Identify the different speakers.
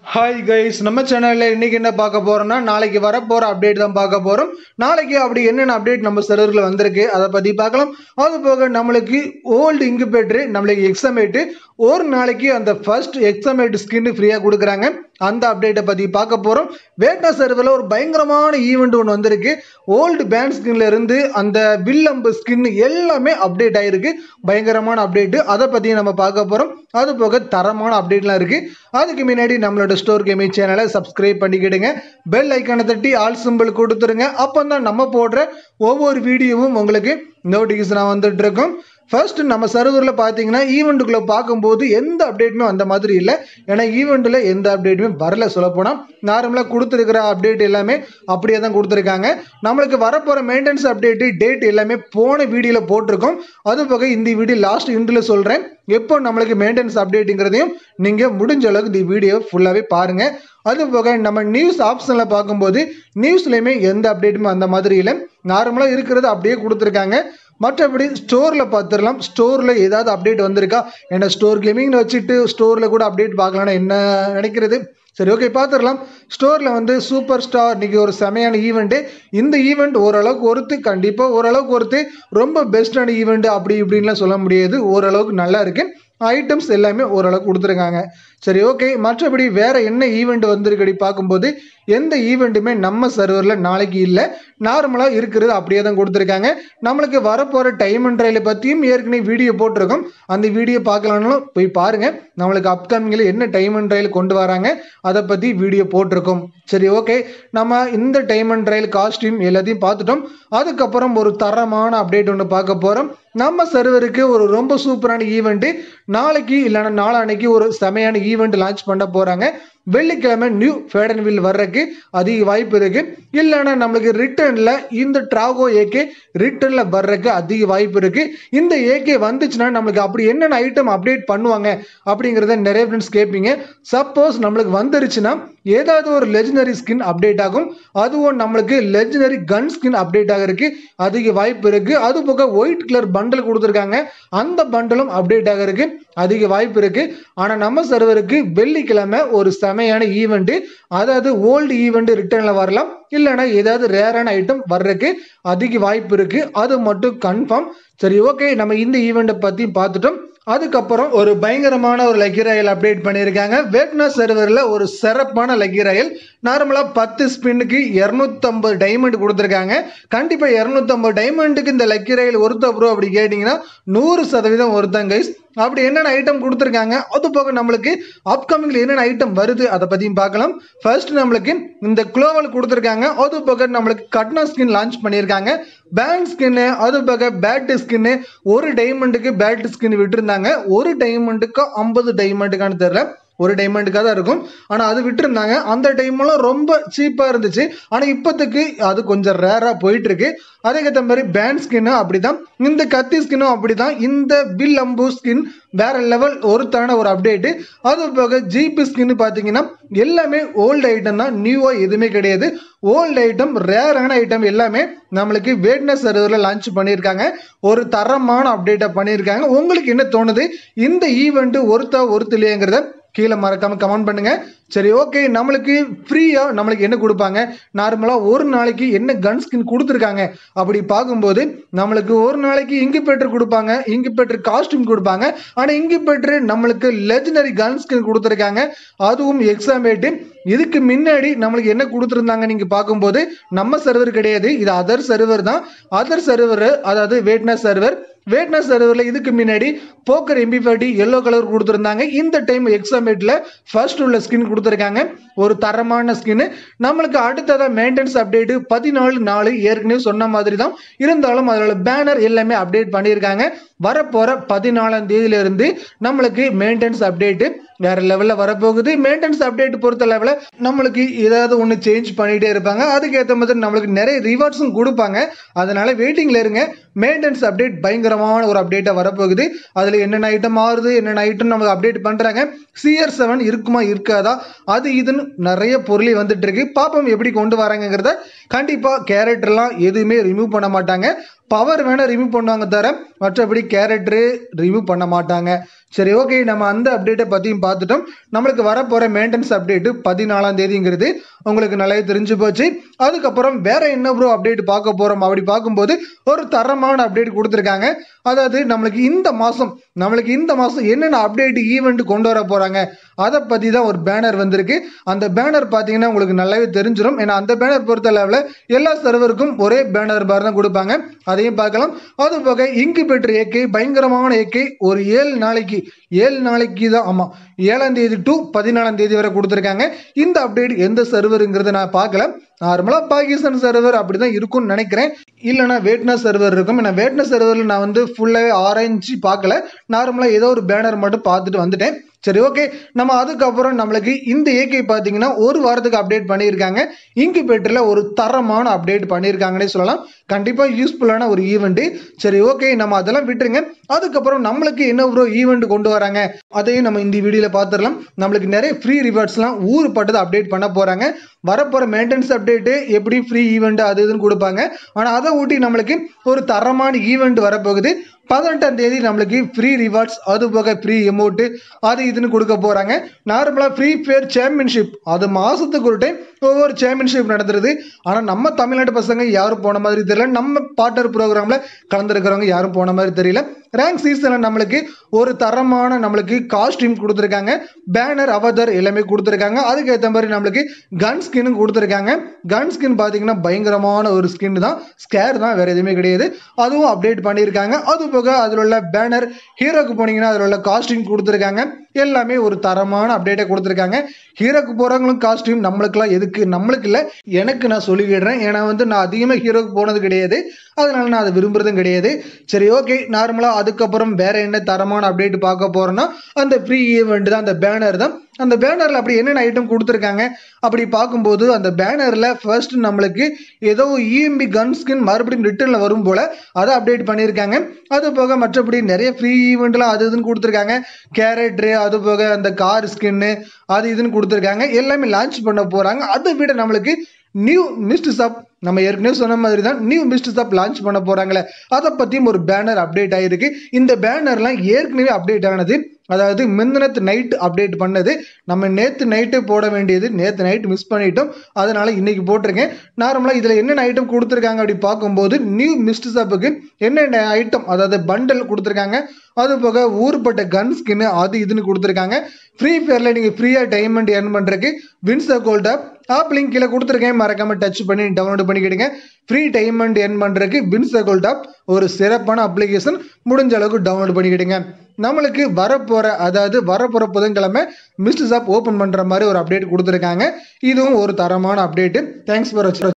Speaker 1: hi guys நம்ம சேனலில் இன்னைக்கு என்ன பார்க்க போறோம்னா நாளைக்கு வரப்போற அப்டேட் தான் பார்க்க போறோம் நாளைக்கு அப்படி என்னென்ன அப்டேட் நம்ம சர்வரில் வந்திருக்கு அதை பற்றி பார்க்கலாம் அது போக நம்மளுக்கு ஓல்டு இங்குபேட்டர் நம்மளுக்கு எக்ஸாமேட்டு ஒரு நாளைக்கு அந்த ஃபர்ஸ்ட் எக்ஸாமேட் ஸ்கின் ஃப்ரீயாக கொடுக்குறாங்க அந்த அப்டேட்டை பற்றி பார்க்க போகிறோம் வேட்டா சர்வரில் ஒரு பயங்கரமான ஈவெண்ட் ஒன்று வந்திருக்கு ஓல்டு பேண்ட் ஸ்கின்ல இருந்து அந்த வில்லம்பு ஸ்கின் எல்லாமே அப்டேட் ஆயிருக்கு பயங்கரமான அப்டேட்டு அதை பற்றி நம்ம பார்க்க போகிறோம் அது போக தரமான அப்டேட்லாம் இருக்குது அதுக்கு முன்னாடி நம்மளோட ஸ்டோர் கேமிங் சேனலை சப்ஸ்கிரைப் பண்ணிக்கிடுங்க பெல் ஐக்கானை தட்டி ஆல் சிம்பிள் கொடுத்துருங்க அப்போ தான் நம்ம போடுற ஒவ்வொரு வீடியோவும் உங்களுக்கு நோட்டிஃபிகேஷனாக வந்துட்டு இருக்கும் ஃபர்ஸ்ட் நம்ம சர்வரில் பார்த்தீங்கன்னா ஈவெண்ட்டுக்குள்ளே பார்க்கும்போது எந்த அப்டேட்டுமே அந்த மாதிரி இல்லை ஏன்னா ஈவெண்ட்டில் எந்த அப்டேட்டுமே வரல சொல்லப்போனால் நார்மலாக கொடுத்துருக்கிற அப்டேட் எல்லாமே அப்படியே தான் கொடுத்துருக்காங்க நம்மளுக்கு வரப்போகிற மெயின்டெனன்ஸ் அப்டேட்டு டேட் எல்லாமே போன வீடியோவில் போட்டிருக்கோம் அது போக இந்த வீடியோ லாஸ்ட் இன்ட்ரில் சொல்கிறேன் எப்போ நம்மளுக்கு மெயின்டெனன்ஸ் அப்டேட்டுங்கிறதையும் நீங்கள் முடிஞ்ச அளவுக்கு இந்த வீடியோ ஃபுல்லாகவே பாருங்கள் அது போக நம்ம நியூஸ் ஆப்ஷனில் பார்க்கும்போது நியூஸ்லையுமே எந்த அப்டேட்டுமே அந்த மாதிரி இல்லை நார்மலாக இருக்கிறது அப்படியே கொடுத்துருக்காங்க மற்றபடி ஸ்டோரில் பார்த்துடலாம் ஸ்டோரில் ஏதாவது அப்டேட் வந்திருக்கா ஏன்னா ஸ்டோர் கேமிங்னு வச்சுட்டு ஸ்டோரில் கூட அப்டேட் பார்க்கலாம்னு என்ன நினைக்கிறது சரி ஓகே பார்த்துடலாம் ஸ்டோரில் வந்து சூப்பர் ஸ்டார் இன்னைக்கு ஒரு செமையான ஈவெண்ட்டு இந்த ஈவெண்ட் ஓரளவுக்கு ஒருத்து கண்டிப்பாக ஓரளவுக்கு ஒருத்து ரொம்ப பெஸ்ட்டான ஈவெண்ட் அப்படி இப்படின்லாம் சொல்ல முடியாது ஓரளவுக்கு நல்லா இருக்குது ஐட்டம்ஸ் எல்லாமே ஓரளவுக்கு கொடுத்துருக்காங்க சரி ஓகே மற்றபடி வேற என்ன ஈவெண்ட் வந்திருக்கடி பார்க்கும்போது எந்த ஈவெண்ட்டுமே நம்ம சர்வரில் நாளைக்கு இல்லை நார்மலாக இருக்கிறது அப்படியே தான் கொடுத்துருக்காங்க நம்மளுக்கு வரப்போகிற டைம் அண்ட் ட்ரையலை பற்றியும் ஏற்கனவே வீடியோ போட்டிருக்கோம் அந்த வீடியோ பார்க்கலான்னாலும் போய் பாருங்கள் நம்மளுக்கு அப்கமிங்கில் என்ன டைம் அண்ட் ட்ரையல் கொண்டு வராங்க அதை பற்றி வீடியோ போட்டிருக்கோம் சரி ஓகே நம்ம இந்த டைம் அண்ட் ட்ரையல் காஸ்டியூம் எல்லாத்தையும் பார்த்துட்டோம் அதுக்கப்புறம் ஒரு தரமான அப்டேட் ஒன்று பார்க்க போகிறோம் நம்ம சர்வருக்கு ஒரு ரொம்ப சூப்பரான ஈவெண்ட்டு நாளைக்கு இல்லைன்னா நாளான்னைக்கு ஒரு செமையான ஈவெண்ட் லான்ச் பண்ண போகிறாங்க வெள்ளிக்கிழமை நியூ ஃபேடன் வில் வர்றதுக்கு அதிக வாய்ப்பு இருக்கு இல்லைன்னா நம்மளுக்கு ரிட்டர்னில் இந்த ட்ராகோ ஏகே ரிட்டர்னில் வர்றதுக்கு அதிக வாய்ப்பு இருக்கு இந்த ஏகே வந்துச்சுன்னா நம்மளுக்கு அப்படி என்னென்ன ஐட்டம் அப்டேட் பண்ணுவாங்க அப்படிங்கிறத நிறைய ஃப்ரெண்ட்ஸ் கேட்பீங்க சப்போஸ் நம்மளுக்கு வந்துருச்சுன்னா ஏதாவது ஒரு லெஜனரி ஸ்கின் அப்டேட் ஆகும் அதுவும் நம்மளுக்கு லெஜனரி கன் ஸ்கின் அப்டேட் ஆகிறதுக்கு அதிக வாய்ப்பு இருக்கு அது போக ஒயிட் கலர் பண்டல் கொடுத்துருக்காங்க அந்த பண்டலும் அப்டேட் ஆகிறதுக்கு அதிக வாய்ப்பு இருக்கு ஆனால் நம்ம சர்வருக்கு வெள்ளிக்கிழமை ஒரு செமையான ஈவெண்ட்டு அதாவது ஓல்டு ஈவெண்ட் ரிட்டர்னில் வரலாம் இல்லைன்னா ஏதாவது ரேரான ஐட்டம் வர்றதுக்கு அதிக வாய்ப்பு இருக்கு அது மட்டும் கன்ஃபார்ம் சரி ஓகே நம்ம இந்த ஈவெண்ட்டை பற்றி பார்த்துட்டோம் அதுக்கப்புறம் ஒரு பயங்கரமான ஒரு லக்கி ராயல் அப்டேட் பண்ணியிருக்காங்க வேக்னா சர்வரில் ஒரு சிறப்பான லக்கி ராயல் நார்மலாக பத்து ஸ்பின்னுக்கு இரநூத்தம்பது டைமண்ட் கொடுத்துருக்காங்க கண்டிப்பாக இரநூத்தம்பது டைமண்டுக்கு இந்த லக்கி ராயல் ஒருத்த ப்ரோ அப்படி கேட்டிங்கன்னா நூறு சதவீதம் ஒருத்தன் கைஸ் அப்படி என்னென்ன ஐட்டம் கொடுத்துருக்காங்க அது போக நம்மளுக்கு அப்கமிங்கில் என்னென்ன ஐட்டம் வருது அதை பற்றியும் பார்க்கலாம் ஃபர்ஸ்ட் நம்மளுக்கு இந்த குளோவல் கொடுத்துருக்காங்க அது போக நம்மளுக்கு கட்னா ஸ்கின் லான்ச் பண்ணியிருக்காங்க பேண்ட் ஸ்கின்னு அது போக பேட் ஸ்கின்னு ஒரு டைமண்டுக்கு பேட் ஸ்கின் விட்டுருந்தாங்க ஒரு டைமண்டுக்கு ஐம்பது டைமண்டுக்கான்னு தெரில ஒரு டைமண்டுக்காக தான் இருக்கும் ஆனால் அது விட்டுருந்தாங்க அந்த டைம்லாம் ரொம்ப சீப்பாக இருந்துச்சு ஆனால் இப்போதைக்கு அது கொஞ்சம் ரேராக போயிட்டுருக்கு அதேக்கேற்ற மாதிரி பேண்ட் ஸ்கின்னும் அப்படி தான் இந்த கத்தி ஸ்கின்னும் அப்படி தான் இந்த வில் அம்பு ஸ்கின் வேற லெவல் ஒருத்தான ஒரு அப்டேட்டு அது போக ஜிபி ஸ்கின்னு பார்த்தீங்கன்னா எல்லாமே ஓல்டு ஐட்டம் தான் நியூவாக எதுவுமே கிடையாது ஓல்டு ஐட்டம் ரேரான ஐட்டம் எல்லாமே நம்மளுக்கு வேட்னஸ் சர்வரில் லான்ச் பண்ணியிருக்காங்க ஒரு தரமான அப்டேட்டை பண்ணியிருக்காங்க உங்களுக்கு என்ன தோணுது இந்த ஈவெண்ட்டு ஒருத்தா ஒருத்து இல்லையாங்கிறத கீழே மறக்காம கமெண்ட் பண்ணுங்க சரி ஓகே நம்மளுக்கு ஃப்ரீயா நம்மளுக்கு என்ன கொடுப்பாங்க நார்மலா ஒரு நாளைக்கு என்ன கன் ஸ்கின் கொடுத்துருக்காங்க அப்படி பார்க்கும்போது நம்மளுக்கு ஒரு நாளைக்கு இங்கு பெட்ரு கொடுப்பாங்க இங்கு பெட்ரு காஸ்டியூம் கொடுப்பாங்க ஆனா இங்கு பெட்ரு நம்மளுக்கு லெஜனரி கன் ஸ்கின் கொடுத்துருக்காங்க அதுவும் எக்ஸாமேட்டு இதுக்கு முன்னாடி நம்மளுக்கு என்ன கொடுத்துருந்தாங்க நீங்க பார்க்கும்போது நம்ம சர்வர் கிடையாது இது அதர் சர்வர் தான் அதர் சர்வர் அதாவது வேட்னஸ் சர்வர் வேட்னஸ் சர்வரில் இதுக்கு முன்னாடி poker MP forty yellow colour கொடுத்துருந்தாங்க இந்த டைம் எக்ஸாமேட்டில் ஃபர்ஸ்ட் உள்ள ஸ்கின் கொடுத்துருக்காங்க ஒரு தரமான ஸ்கின்னு நம்மளுக்கு அடுத்ததாக மெயின்டெனன்ஸ் அப்டேட்டு பதினாலு நாலு ஏற்கனவே சொன்ன மாதிரி தான் இருந்தாலும் அதோட பேனர் எல்லாமே அப்டேட் பண்ணியிருக்காங்க வரப்போகிற பதினாலாம் தேதியிலிருந்து நம்மளுக்கு மெயின்டெனன்ஸ் அப்டேட்டு வேற லெவலில் வரப்போகுது மெயின்டெனன்ஸ் அப்டேட் பொறுத்த லெவலில் நம்மளுக்கு ஏதாவது ஒன்று சேஞ்ச் பண்ணிகிட்டே இருப்பாங்க அதுக்கேற்ற மாதிரி நம்மளுக்கு நிறைய ரிவார்ட்ஸும் கொடுப்பாங்க அதனால வெயிட்டிங்கில் இருங்க மெயின்டெனன்ஸ் அப்டேட் பயங்கரமான ஒரு அப்டேட்டாக வரப்போகுது அதில் என்னென்ன ஐட்டம் மாறுது என்னென்ன ஐட்டம் நமக்கு அப்டேட் பண்ணுறாங்க சிஆர் செவன் இருக்குமா இருக்காதா அது இதுன்னு நிறைய பொருளை வந்துட்டு இருக்கு பாப்போம் எப்படி கொண்டு வராங்கங்கிறத கண்டிப்பாக கேரக்டர்லாம் எதுவுமே ரிமூவ் பண்ண மாட்டாங்க பவர் வேணால் ரிமூவ் பண்ணுவாங்க தவிர மற்றபடி கேரக்டரு ரிமூவ் பண்ண மாட்டாங்க சரி ஓகே நம்ம அந்த அப்டேட்டை பற்றியும் பார்த்துட்டோம் நம்மளுக்கு வரப்போகிற மெயின்டெனன்ஸ் அப்டேட்டு பதினாலாம் தேதிங்கிறது உங்களுக்கு நல்லாவே தெரிஞ்சு போச்சு அதுக்கப்புறம் வேற என்ன ப்ரோ அப்டேட் பார்க்க போகிறோம் அப்படி பார்க்கும்போது ஒரு தரமான அப்டேட் கொடுத்துருக்காங்க அதாவது நம்மளுக்கு இந்த மாதம் நம்மளுக்கு இந்த மாதம் என்னென்ன அப்டேட் ஈவெண்ட் கொண்டு வர போகிறாங்க அதை பற்றி தான் ஒரு பேனர் வந்திருக்கு அந்த பேனர் பார்த்தீங்கன்னா உங்களுக்கு நல்லாவே தெரிஞ்சிடும் ஏன்னா அந்த பேனர் பொறுத்த அளவில் எல்லா சர்வருக்கும் ஒரே பேனர் பார் தான் கொடுப்பாங்க அதையும் பார்க்கலாம் அது போக இன்குபேட்டர் ஏகே பயங்கரமான ஏகே ஒரு ஏழு நாளைக்கு ஏழு நாளைக்கு தான் ஆமாம் ஏழாம் தேதி டு பதினாலாம் தேதி வரை கொடுத்துருக்காங்க இந்த அப்டேட் எந்த சர்வருங்கிறத நான் பார்க்கல நார்மலாக பாகிஸ்தான் சர்வர் அப்படி தான் இருக்கும்னு நினைக்கிறேன் இல்லைனா வேட்னா சர்வர் இருக்கும் ஏன்னா வேட்னா சர்வரில் நான் வந்து ஃபுல்லாகவே ஆராய்ச்சி பார்க்கல நார்மலாக ஏதோ ஒரு பேனர் மட்டும் பார்த்துட்டு வந்துட்டேன் சரி ஓகே நம்ம அதுக்கப்புறம் நம்மளுக்கு இந்த ஏகே பார்த்தீங்கன்னா ஒரு வாரத்துக்கு அப்டேட் பண்ணியிருக்காங்க இன்குபேட்டரில் ஒரு தரமான அப்டேட் பண்ணியிருக்காங்கன்னே சொல்லலாம் கண்டிப்பாக யூஸ்ஃபுல்லான ஒரு ஈவெண்ட்டு சரி ஓகே நம்ம அதெல்லாம் விட்டுருங்க அதுக்கப்புறம் நம்மளுக்கு என்ன ஒரு ஈவெண்ட் கொண்டு வராங்க அதையும் நம்ம இந்த வீடியோவில் பார்த்துடலாம் நம்மளுக்கு நிறைய ஃப்ரீ ரிவார்ட்ஸ்லாம் ஊர் பட்டதை அப்டேட் பண்ண போகிறாங்க வரப்போகிற மெயின்டெனன்ஸ் அப்டேட்டு எப்படி ஃப்ரீ ஈவெண்ட் அது இதுன்னு கொடுப்பாங்க ஆனால் அதை ஊட்டி நம்மளுக்கு ஒரு தரமான ஈவெண்ட் வரப்போகுது பதினெட்டாம் தேதி நம்மளுக்கு ஃப்ரீ ரிவார்ட்ஸ் அது போக ஃப்ரீ எமௌண்ட்டு அது இதுன்னு கொடுக்க போகிறாங்க நார்மலாக ஃப்ரீ ஃபயர் சாம்பியன்ஷிப் அது மாதத்துக்கு ஒரு டைம் ஒவ்வொரு சாம்பியன்ஷிப் நடந்துருது ஆனால் நம்ம தமிழ்நாட்டு பசங்க யாரும் போன மாதிரி தெரியல நம்ம பார்ட்னர் ப்ரோக்ராமில் கலந்துருக்கிறவங்க யாரும் போன மாதிரி தெரியல ரேங்க் சீசனில் நம்மளுக்கு ஒரு தரமான நம்மளுக்கு காஸ்டியூம் கொடுத்துருக்காங்க பேனர் அவதர் எல்லாமே கொடுத்துருக்காங்க அதுக்கேற்ற மாதிரி நம்மளுக்கு கன் ஸ்கின்னும் கொடுத்துருக்காங்க கன் ஸ்கின் பார்த்தீங்கன்னா பயங்கரமான ஒரு ஸ்கின் தான் ஸ்கேர் தான் வேறு எதுவுமே கிடையாது அதுவும் அப்டேட் பண்ணியிருக்காங்க அது போக அதில் உள்ள பேனர் ஹீரோக்கு போனீங்கன்னா அதில் உள்ள காஸ்டியூம் கொடுத்துருக்காங்க எல்லாமே ஒரு தரமான அப்டேட்டை கொடுத்துருக்காங்க ஹீரோக்கு போகிறவங்களும் காஸ்டியூம் நம்மளுக்குலாம் எதுக்கு நம்மளுக்கு இல்லை எனக்கு நான் சொல்லிக்கிடுறேன் ஏன்னா வந்து நான் அதிகமாக ஹீரோக்கு போனது கிடையாது அதனால நான் அதை விரும்புறதும் கிடையாது சரி ஓகே நார்மலாக அதுக்கப்புறம் வேற என்ன தரமான அப்டேட் பார்க்க போறோம்னா அந்த ஃப்ரீ ஈவெண்ட் தான் அந்த பேனர் தான் அந்த பேனரில் அப்படி என்னென்ன ஐட்டம் கொடுத்துருக்காங்க அப்படி பார்க்கும்போது அந்த பேனரில் ஃபர்ஸ்ட் நம்மளுக்கு ஏதோ இஎம்பி கன் ஸ்கின் மறுபடியும் ரிட்டர்னில் வரும் போல் அதை அப்டேட் பண்ணியிருக்காங்க அது போக மற்றபடி நிறைய ஃப்ரீ ஈவெண்ட்லாம் அது இதுன்னு கொடுத்துருக்காங்க கேரக்டரு அது போக அந்த கார் ஸ்கின்னு அது இதுன்னு கொடுத்துருக்காங்க எல்லாமே லான்ச் பண்ண போகிறாங்க அதை விட நம்மளுக்கு நியூ மிஸ்ட் சப் நம்ம ஏற்கனவே சொன்ன மாதிரி தான் நியூ மிஸ்ட் சப் லான்ச் பண்ண போகிறாங்களே அதை பற்றியும் ஒரு பேனர் அப்டேட் ஆகிருக்கு இந்த பேனர்லாம் ஏற்கனவே அப்டேட் ஆனது அதாவது முந்தினத்து நைட் அப்டேட் பண்ணது நம்ம நேற்று நைட்டு போட வேண்டியது நேற்று நைட் மிஸ் பண்ணிட்டோம் அதனால இன்னைக்கு போட்டிருக்கேன் நார்மலாக இதில் என்னென்ன ஐட்டம் கொடுத்துருக்காங்க அப்படி பார்க்கும்போது நியூ மிஸ்ட் சப்புக்கு என்னென்ன ஐட்டம் அதாவது பண்டல் கொடுத்துருக்காங்க அது போக ஊர்பட்ட கன் ஸ்கின்னு அது இதுன்னு கொடுத்துருக்காங்க ஃப்ரீ ஃபயரில் நீங்கள் ஃப்ரீயாக டைமண்ட் ஏர்ன் பண்ணுறதுக்கு wins gold app app link கீழே கொடுத்துருக்கேன் மறக்காம டச் பண்ணி டவுன்லோட் பண்ணிக்கிடுங்க ஃப்ரீ டைமண்ட் ஏர்ன் பண்ணுறதுக்கு வின்ஸ் கோல்ட் ஆப் ஒரு சிறப்பான அப்ளிகேஷன் முடிஞ்ச அளவுக்கு டவுன்லோட் பண்ணிக்கிடுங்க நம்மளுக்கு வரப்போகிற அதாவது வரப்போகிற புதன்கிழமை மிஸ்ட் ஆப் ஓப்பன் பண்ணுற மாதிரி ஒரு அப்டேட் கொடுத்துருக்காங்க இதுவும் ஒரு தரமான அப்டேட்டு தேங்க்ஸ் ஃபார்